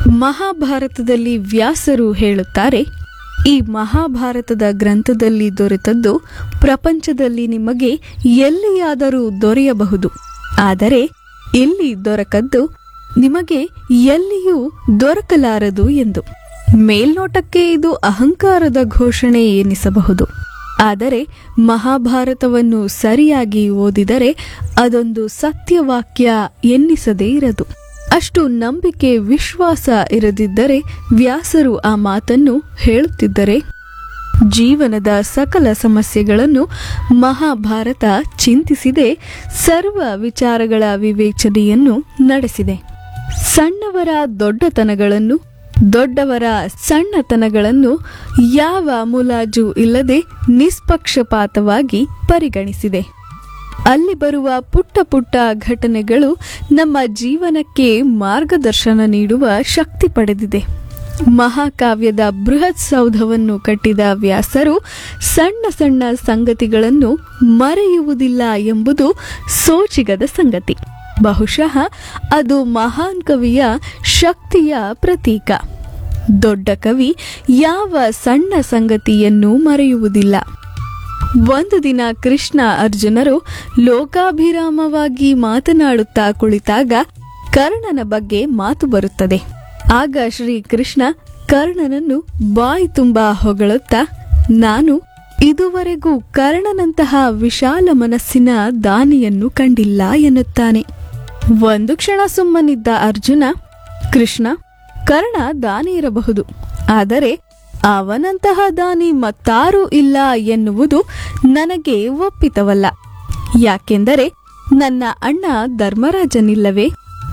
ಮಹಾಭಾರತದಲ್ಲಿ ವ್ಯಾಸರು ಹೇಳುತ್ತಾರೆ ಈ ಮಹಾಭಾರತದ ಗ್ರಂಥದಲ್ಲಿ ದೊರೆತದ್ದು ಪ್ರಪಂಚದಲ್ಲಿ ನಿಮಗೆ ಎಲ್ಲಿಯಾದರೂ ದೊರೆಯಬಹುದು ಆದರೆ ಇಲ್ಲಿ ದೊರಕದ್ದು ನಿಮಗೆ ಎಲ್ಲಿಯೂ ದೊರಕಲಾರದು ಎಂದು ಮೇಲ್ನೋಟಕ್ಕೆ ಇದು ಅಹಂಕಾರದ ಘೋಷಣೆ ಎನಿಸಬಹುದು ಆದರೆ ಮಹಾಭಾರತವನ್ನು ಸರಿಯಾಗಿ ಓದಿದರೆ ಅದೊಂದು ಸತ್ಯವಾಕ್ಯ ಎನ್ನಿಸದೇ ಇರದು ಅಷ್ಟು ನಂಬಿಕೆ ವಿಶ್ವಾಸ ಇರದಿದ್ದರೆ ವ್ಯಾಸರು ಆ ಮಾತನ್ನು ಹೇಳುತ್ತಿದ್ದರೆ ಜೀವನದ ಸಕಲ ಸಮಸ್ಯೆಗಳನ್ನು ಮಹಾಭಾರತ ಚಿಂತಿಸಿದೆ ಸರ್ವ ವಿಚಾರಗಳ ವಿವೇಚನೆಯನ್ನು ನಡೆಸಿದೆ ಸಣ್ಣವರ ದೊಡ್ಡತನಗಳನ್ನು ದೊಡ್ಡವರ ಸಣ್ಣತನಗಳನ್ನು ಯಾವ ಮುಲಾಜು ಇಲ್ಲದೆ ನಿಷ್ಪಕ್ಷಪಾತವಾಗಿ ಪರಿಗಣಿಸಿದೆ ಅಲ್ಲಿ ಬರುವ ಪುಟ್ಟ ಪುಟ್ಟ ಘಟನೆಗಳು ನಮ್ಮ ಜೀವನಕ್ಕೆ ಮಾರ್ಗದರ್ಶನ ನೀಡುವ ಶಕ್ತಿ ಪಡೆದಿದೆ ಮಹಾಕಾವ್ಯದ ಬೃಹತ್ ಸೌಧವನ್ನು ಕಟ್ಟಿದ ವ್ಯಾಸರು ಸಣ್ಣ ಸಣ್ಣ ಸಂಗತಿಗಳನ್ನು ಮರೆಯುವುದಿಲ್ಲ ಎಂಬುದು ಸೋಚಿಗದ ಸಂಗತಿ ಬಹುಶಃ ಅದು ಮಹಾನ್ ಕವಿಯ ಶಕ್ತಿಯ ಪ್ರತೀಕ ದೊಡ್ಡ ಕವಿ ಯಾವ ಸಣ್ಣ ಸಂಗತಿಯನ್ನು ಮರೆಯುವುದಿಲ್ಲ ಒಂದು ದಿನ ಕೃಷ್ಣ ಅರ್ಜುನರು ಲೋಕಾಭಿರಾಮವಾಗಿ ಮಾತನಾಡುತ್ತಾ ಕುಳಿತಾಗ ಕರ್ಣನ ಬಗ್ಗೆ ಮಾತು ಬರುತ್ತದೆ ಆಗ ಶ್ರೀಕೃಷ್ಣ ಕರ್ಣನನ್ನು ಬಾಯಿ ತುಂಬಾ ಹೊಗಳುತ್ತಾ ನಾನು ಇದುವರೆಗೂ ಕರ್ಣನಂತಹ ವಿಶಾಲ ಮನಸ್ಸಿನ ದಾನಿಯನ್ನು ಕಂಡಿಲ್ಲ ಎನ್ನುತ್ತಾನೆ ಒಂದು ಕ್ಷಣ ಸುಮ್ಮನಿದ್ದ ಅರ್ಜುನ ಕೃಷ್ಣ ಕರ್ಣ ದಾನಿ ಇರಬಹುದು ಆದರೆ ಅವನಂತಹ ದಾನಿ ಮತ್ತಾರೂ ಇಲ್ಲ ಎನ್ನುವುದು ನನಗೆ ಒಪ್ಪಿತವಲ್ಲ ಯಾಕೆಂದರೆ ನನ್ನ ಅಣ್ಣ ಧರ್ಮರಾಜನಿಲ್ಲವೇ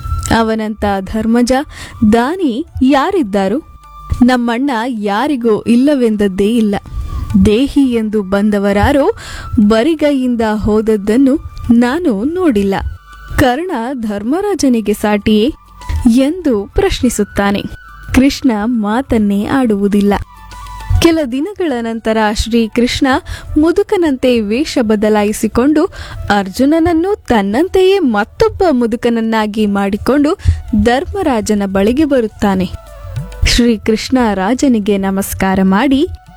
ಅವನಂತ ಧರ್ಮಜ ದಾನಿ ಯಾರಿದ್ದಾರು ನಮ್ಮಣ್ಣ ಯಾರಿಗೂ ಇಲ್ಲವೆಂದದ್ದೇ ಇಲ್ಲ ದೇಹಿ ಎಂದು ಬಂದವರಾರೋ ಬರಿಗೈಯಿಂದ ಹೋದದ್ದನ್ನು ನಾನು ನೋಡಿಲ್ಲ ಕರ್ಣ ಧರ್ಮರಾಜನಿಗೆ ಸಾಟಿಯೇ ಎಂದು ಪ್ರಶ್ನಿಸುತ್ತಾನೆ ಕೃಷ್ಣ ಮಾತನ್ನೇ ಆಡುವುದಿಲ್ಲ ಕೆಲ ದಿನಗಳ ನಂತರ ಶ್ರೀಕೃಷ್ಣ ಮುದುಕನಂತೆ ವೇಷ ಬದಲಾಯಿಸಿಕೊಂಡು ಅರ್ಜುನನನ್ನು ತನ್ನಂತೆಯೇ ಮತ್ತೊಬ್ಬ ಮುದುಕನನ್ನಾಗಿ ಮಾಡಿಕೊಂಡು ಧರ್ಮರಾಜನ ಬಳಿಗೆ ಬರುತ್ತಾನೆ ಶ್ರೀಕೃಷ್ಣ ರಾಜನಿಗೆ ನಮಸ್ಕಾರ ಮಾಡಿ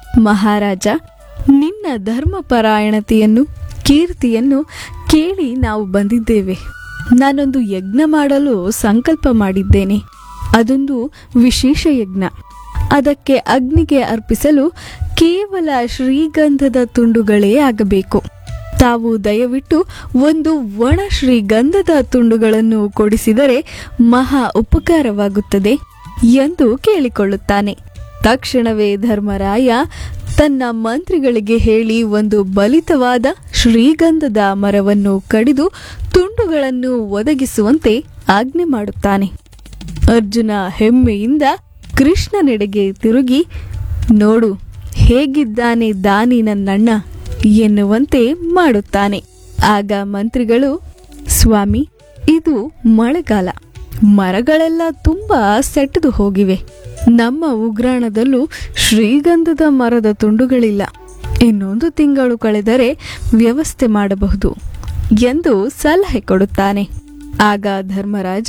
ಮಹಾರಾಜ ನಿನ್ನ ಧರ್ಮಪರಾಯಣತೆಯನ್ನು ಕೀರ್ತಿಯನ್ನು ಕೇಳಿ ನಾವು ಬಂದಿದ್ದೇವೆ ನಾನೊಂದು ಯಜ್ಞ ಮಾಡಲು ಸಂಕಲ್ಪ ಮಾಡಿದ್ದೇನೆ ಅದೊಂದು ವಿಶೇಷ ಯಜ್ಞ ಅದಕ್ಕೆ ಅಗ್ನಿಗೆ ಅರ್ಪಿಸಲು ಕೇವಲ ಶ್ರೀಗಂಧದ ತುಂಡುಗಳೇ ಆಗಬೇಕು ತಾವು ದಯವಿಟ್ಟು ಒಂದು ಒಣ ಶ್ರೀಗಂಧದ ತುಂಡುಗಳನ್ನು ಕೊಡಿಸಿದರೆ ಮಹಾ ಉಪಕಾರವಾಗುತ್ತದೆ ಎಂದು ಕೇಳಿಕೊಳ್ಳುತ್ತಾನೆ ತಕ್ಷಣವೇ ಧರ್ಮರಾಯ ತನ್ನ ಮಂತ್ರಿಗಳಿಗೆ ಹೇಳಿ ಒಂದು ಬಲಿತವಾದ ಶ್ರೀಗಂಧದ ಮರವನ್ನು ಕಡಿದು ತುಂಡುಗಳನ್ನು ಒದಗಿಸುವಂತೆ ಆಜ್ಞೆ ಮಾಡುತ್ತಾನೆ ಅರ್ಜುನ ಹೆಮ್ಮೆಯಿಂದ ಕೃಷ್ಣನೆಡೆಗೆ ತಿರುಗಿ ನೋಡು ಹೇಗಿದ್ದಾನೆ ದಾನಿ ನನ್ನಣ್ಣ ಎನ್ನುವಂತೆ ಮಾಡುತ್ತಾನೆ ಆಗ ಮಂತ್ರಿಗಳು ಸ್ವಾಮಿ ಇದು ಮಳೆಗಾಲ ಮರಗಳೆಲ್ಲ ತುಂಬಾ ಸೆಟೆದು ಹೋಗಿವೆ ನಮ್ಮ ಉಗ್ರಾಣದಲ್ಲೂ ಶ್ರೀಗಂಧದ ಮರದ ತುಂಡುಗಳಿಲ್ಲ ಇನ್ನೊಂದು ತಿಂಗಳು ಕಳೆದರೆ ವ್ಯವಸ್ಥೆ ಮಾಡಬಹುದು ಎಂದು ಸಲಹೆ ಕೊಡುತ್ತಾನೆ ಆಗ ಧರ್ಮರಾಜ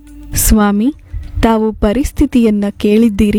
ಸ್ವಾಮಿ ತಾವು ಪರಿಸ್ಥಿತಿಯನ್ನ ಕೇಳಿದ್ದೀರಿ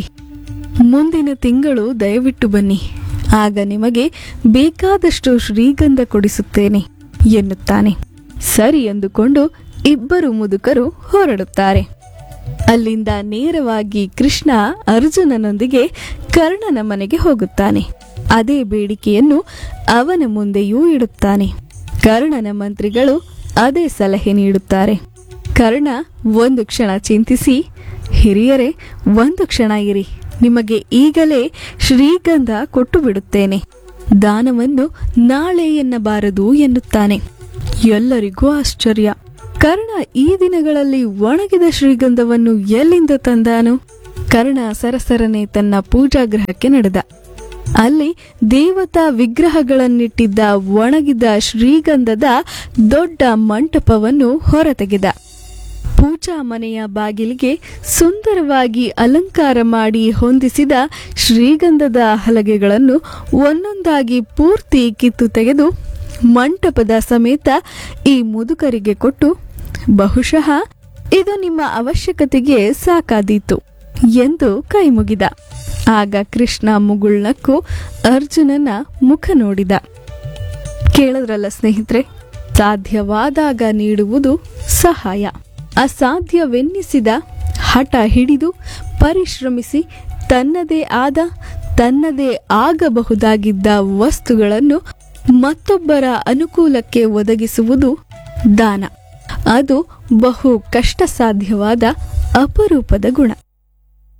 ಮುಂದಿನ ತಿಂಗಳು ದಯವಿಟ್ಟು ಬನ್ನಿ ಆಗ ನಿಮಗೆ ಬೇಕಾದಷ್ಟು ಶ್ರೀಗಂಧ ಕೊಡಿಸುತ್ತೇನೆ ಎನ್ನುತ್ತಾನೆ ಸರಿ ಎಂದುಕೊಂಡು ಇಬ್ಬರು ಮುದುಕರು ಹೊರಡುತ್ತಾರೆ ಅಲ್ಲಿಂದ ನೇರವಾಗಿ ಕೃಷ್ಣ ಅರ್ಜುನನೊಂದಿಗೆ ಕರ್ಣನ ಮನೆಗೆ ಹೋಗುತ್ತಾನೆ ಅದೇ ಬೇಡಿಕೆಯನ್ನು ಅವನ ಮುಂದೆಯೂ ಇಡುತ್ತಾನೆ ಕರ್ಣನ ಮಂತ್ರಿಗಳು ಅದೇ ಸಲಹೆ ನೀಡುತ್ತಾರೆ ಕರ್ಣ ಒಂದು ಕ್ಷಣ ಚಿಂತಿಸಿ ಹಿರಿಯರೇ ಒಂದು ಕ್ಷಣ ಇರಿ ನಿಮಗೆ ಈಗಲೇ ಶ್ರೀಗಂಧ ಕೊಟ್ಟು ಬಿಡುತ್ತೇನೆ ದಾನವನ್ನು ನಾಳೆ ಎನ್ನಬಾರದು ಎನ್ನುತ್ತಾನೆ ಎಲ್ಲರಿಗೂ ಆಶ್ಚರ್ಯ ಕರ್ಣ ಈ ದಿನಗಳಲ್ಲಿ ಒಣಗಿದ ಶ್ರೀಗಂಧವನ್ನು ಎಲ್ಲಿಂದ ತಂದಾನು ಕರ್ಣ ಸರಸರನೆ ತನ್ನ ಪೂಜಾಗೃಹಕ್ಕೆ ನಡೆದ ಅಲ್ಲಿ ದೇವತಾ ವಿಗ್ರಹಗಳನ್ನಿಟ್ಟಿದ್ದ ಒಣಗಿದ ಶ್ರೀಗಂಧದ ದೊಡ್ಡ ಮಂಟಪವನ್ನು ಹೊರತೆಗೆದ ಪೂಜಾ ಮನೆಯ ಬಾಗಿಲಿಗೆ ಸುಂದರವಾಗಿ ಅಲಂಕಾರ ಮಾಡಿ ಹೊಂದಿಸಿದ ಶ್ರೀಗಂಧದ ಹಲಗೆಗಳನ್ನು ಒಂದೊಂದಾಗಿ ಪೂರ್ತಿ ಕಿತ್ತು ತೆಗೆದು ಮಂಟಪದ ಸಮೇತ ಈ ಮುದುಕರಿಗೆ ಕೊಟ್ಟು ಬಹುಶಃ ಇದು ನಿಮ್ಮ ಅವಶ್ಯಕತೆಗೆ ಸಾಕಾದೀತು ಎಂದು ಕೈಮುಗಿದ ಆಗ ಕೃಷ್ಣ ಮುಗುಳ್ನಕ್ಕು ಅರ್ಜುನನ ಮುಖ ನೋಡಿದ ಕೇಳಿದ್ರಲ್ಲ ಸ್ನೇಹಿತರೆ ಸಾಧ್ಯವಾದಾಗ ನೀಡುವುದು ಸಹಾಯ ಅಸಾಧ್ಯವೆನ್ನಿಸಿದ ಹಠ ಹಿಡಿದು ಪರಿಶ್ರಮಿಸಿ ತನ್ನದೇ ಆದ ತನ್ನದೇ ಆಗಬಹುದಾಗಿದ್ದ ವಸ್ತುಗಳನ್ನು ಮತ್ತೊಬ್ಬರ ಅನುಕೂಲಕ್ಕೆ ಒದಗಿಸುವುದು ದಾನ ಅದು ಬಹು ಕಷ್ಟ ಸಾಧ್ಯವಾದ ಅಪರೂಪದ ಗುಣ